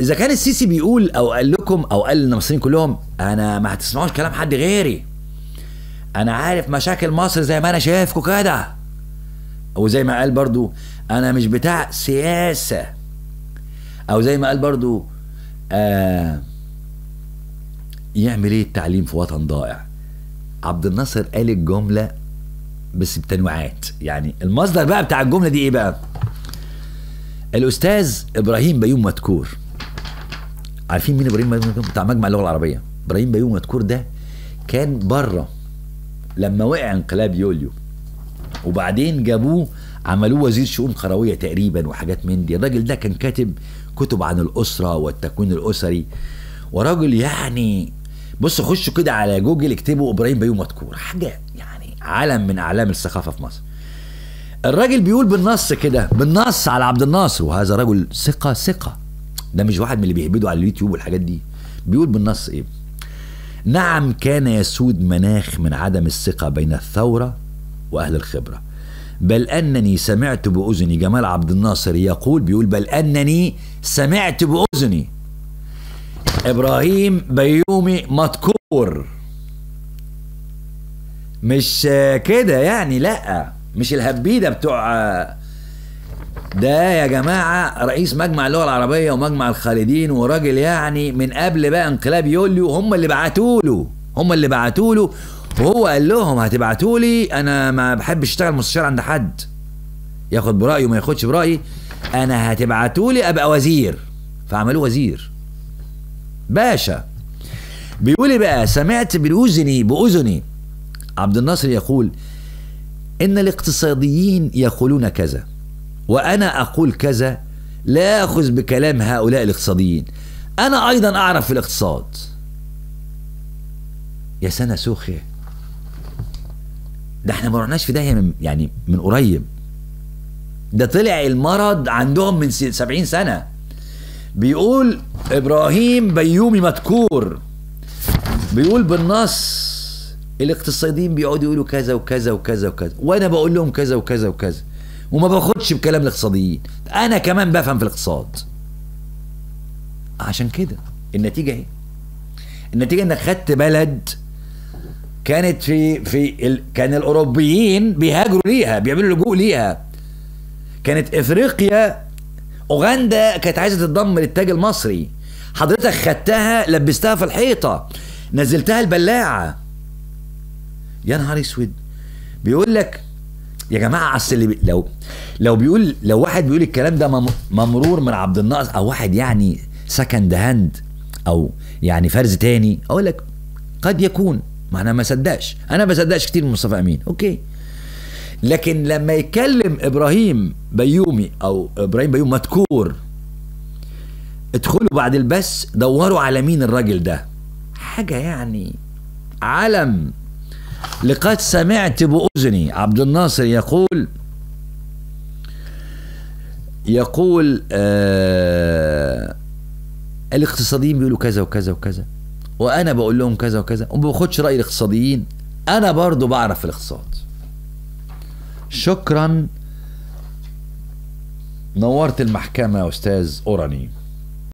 اذا كان السيسي بيقول او قال لكم او قال للمصريين كلهم انا ما هتسمعوش كلام حد غيري انا عارف مشاكل مصر زي ما انا شايفكم كده وزي ما قال برضو انا مش بتاع سياسة او زي ما قال برضو آه يعمل ايه التعليم في وطن ضائع عبد الناصر قال الجملة بس بتنويعات يعني المصدر بقى بتاع الجملة دي ايه بقى الاستاذ ابراهيم بيوم مدكور عارفين مين ابراهيم بيوم مدكور بتاع مجمع اللغة العربية ابراهيم بيوم مدكور ده كان بره لما وقع انقلاب يوليو وبعدين جابوه عملوه وزير شؤون قرويه تقريبا وحاجات من دي الراجل ده كان كاتب كتب عن الاسره والتكوين الاسري وراجل يعني بصوا خشوا كده على جوجل اكتبوا ابراهيم بيوم مذكور حاجه يعني علم من اعلام الثقافه في مصر الراجل بيقول بالنص كده بالنص على عبد الناصر وهذا رجل ثقه ثقه ده مش واحد من اللي بيهبدوا على اليوتيوب والحاجات دي بيقول بالنص ايه نعم كان يسود مناخ من عدم الثقة بين الثورة وأهل الخبرة بل أنني سمعت بأذني جمال عبد الناصر يقول بيقول بل أنني سمعت بأذني إبراهيم بيومي مذكور مش كده يعني لا مش الهبيدة بتوع ده يا جماعة رئيس مجمع اللغة العربية ومجمع الخالدين وراجل يعني من قبل بقى انقلاب يوليو هم اللي بعتوا له هم اللي بعتوا له وهو قال لهم هتبعتوا لي انا ما بحبش اشتغل مستشار عند حد ياخد برأيه وما ياخدش برأيي انا هتبعتوا لي ابقى وزير فعملوه وزير باشا بيقول لي بقى سمعت بأذني بأذني عبد الناصر يقول ان الاقتصاديين يقولون كذا وانا اقول كذا لا اخذ بكلام هؤلاء الاقتصاديين انا ايضا اعرف في الاقتصاد يا سنة سوخي ده احنا ما رحناش في داهية من يعني من قريب ده طلع المرض عندهم من سبعين سنة بيقول ابراهيم بيومي مذكور بيقول بالنص الاقتصاديين بيقعدوا يقولوا كذا وكذا وكذا وكذا وانا بقول لهم كذا وكذا وكذا وما باخدش بكلام الاقتصاديين انا كمان بفهم في الاقتصاد عشان كده النتيجه ايه النتيجه انك خدت بلد كانت في في ال... كان الاوروبيين بيهاجروا ليها بيعملوا لجوء ليها كانت افريقيا اوغندا كانت عايزه تتضم للتاج المصري حضرتك خدتها لبستها في الحيطه نزلتها البلاعه يا نهار اسود بيقول لك يا جماعه اصل اللي بي... لو لو بيقول لو واحد بيقول الكلام ده مم... ممرور من عبد الناصر او واحد يعني سكند هاند او يعني فرز تاني اقول لك قد يكون ما انا ما صدقش انا ما بصدقش كتير من مصطفى امين اوكي لكن لما يتكلم ابراهيم بيومي او ابراهيم بيوم مذكور ادخلوا بعد البث دوروا على مين الراجل ده حاجه يعني علم لقد سمعت بأذني عبد الناصر يقول يقول آه الاقتصاديين بيقولوا كذا وكذا وكذا وانا بقول لهم كذا وكذا وما باخدش راي الاقتصاديين انا برضو بعرف في الاقتصاد شكرا نورت المحكمه يا استاذ اوراني